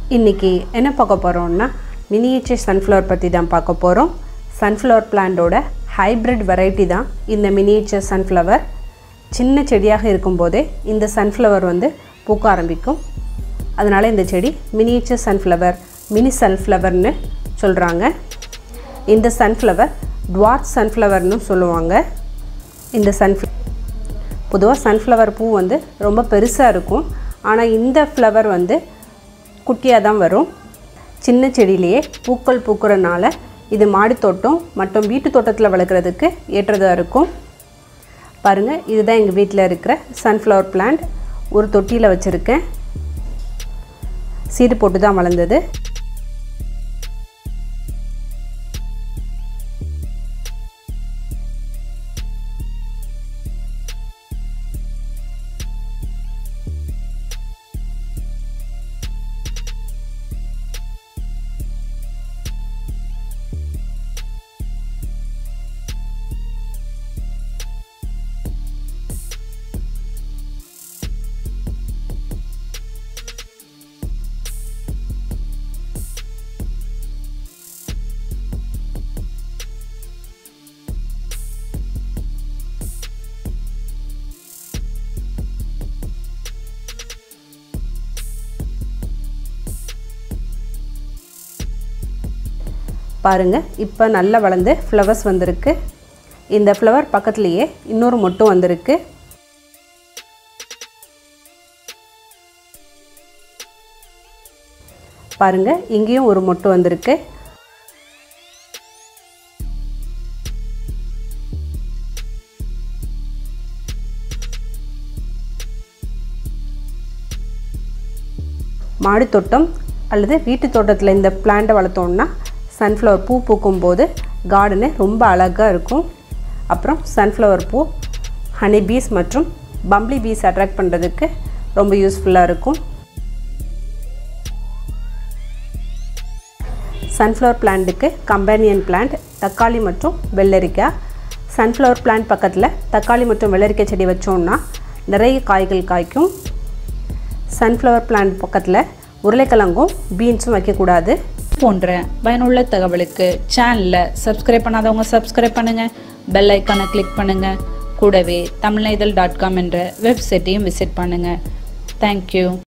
இன்றைக்கி என்ன பார்க்க போகிறோம்னா மினியேச்சர் சன்ஃப்ளவர் பற்றி தான் பார்க்க போகிறோம் சன்ஃப்ளவர் பிளான்டோட ஹைப்ரிட் வெரைட்டி தான் இந்த மினியேச்சர் சன்ஃப்ளவர் சின்ன செடியாக இருக்கும்போதே இந்த சன்ஃப்ளவர் வந்து பூக்க ஆரம்பிக்கும் அதனால் இந்த செடி மினியேச்சர் சன்ஃப்ளவர் மினி சன்ஃப்ளவர்னு சொல்கிறாங்க இந்த சன்ஃப்ளவர் டுவார்ட் சன்ஃப்ளவர்னு சொல்லுவாங்க இந்த சன்ஃப்ள பொதுவாக சன்ஃப்ளவர் பூ வந்து ரொம்ப பெருசாக இருக்கும் ஆனால் இந்த ஃப்ளவர் வந்து குட்டியாக தான் வரும் சின்ன செடியிலேயே பூக்கள் பூக்கிறனால இது மாடி தோட்டம் மற்றும் வீட்டு தோட்டத்தில் வளர்க்குறதுக்கு ஏற்றதாக இருக்கும் பாருங்கள் இதுதான் எங்கள் வீட்டில் இருக்கிற சன்ஃப்ளவர் பிளான்ட் ஒரு தொட்டியில் வச்சுருக்கேன் சீடு போட்டு தான் வளர்ந்தது பாருங்கள் இப்போ நல்லா வளர்ந்து ஃப்ளவர்ஸ் வந்திருக்கு இந்த ஃப்ளவர் பக்கத்துலேயே இன்னொரு மொட்டும் வந்திருக்கு பாருங்கள் இங்கேயும் ஒரு மொட்டு வந்திருக்கு மாடி தோட்டம் அல்லது வீட்டு தோட்டத்தில் இந்த பிளான்ட்டை வளர்த்தோம்னா சன்ஃப்ளவர் பூ பூக்கும் போது கார்டனு ரொம்ப அழகாக இருக்கும் அப்புறம் சன்ஃப்ளவர் பூ ஹனி பீஸ் மற்றும் பம்ப்ளி பீஸ் அட்ராக்ட் பண்ணுறதுக்கு ரொம்ப யூஸ்ஃபுல்லாக இருக்கும் சன்ஃப்ளவர் பிளான்ட்டுக்கு கம்பேனியன் பிளான்ட் தக்காளி மற்றும் வெள்ளரிக்காய் சன்ஃப்ளவர் பிளான்ட் பக்கத்தில் தக்காளி மற்றும் வெள்ளரிக்காய் செடி வச்சோம்னா நிறைய காய்கள் காய்க்கும் சன்ஃப்ளவர் பிளான்ட் பக்கத்தில் உருளைக்கிழங்கும் பீன்ஸும் வைக்கக்கூடாது போன்ற பயனுள்ள தகவலுக்கு சேனலை சப்ஸ்கிரைப் பண்ணாதவங்க சப்ஸ்கிரைப் பண்ணுங்க பெல் ஐக்கானை கிளிக் பண்ணுங்க கூடவே தமிழ்நைதல் டாட் காம் என்ற வெப்சைட்டையும் விசிட் பண்ணுங்க தேங்க்யூ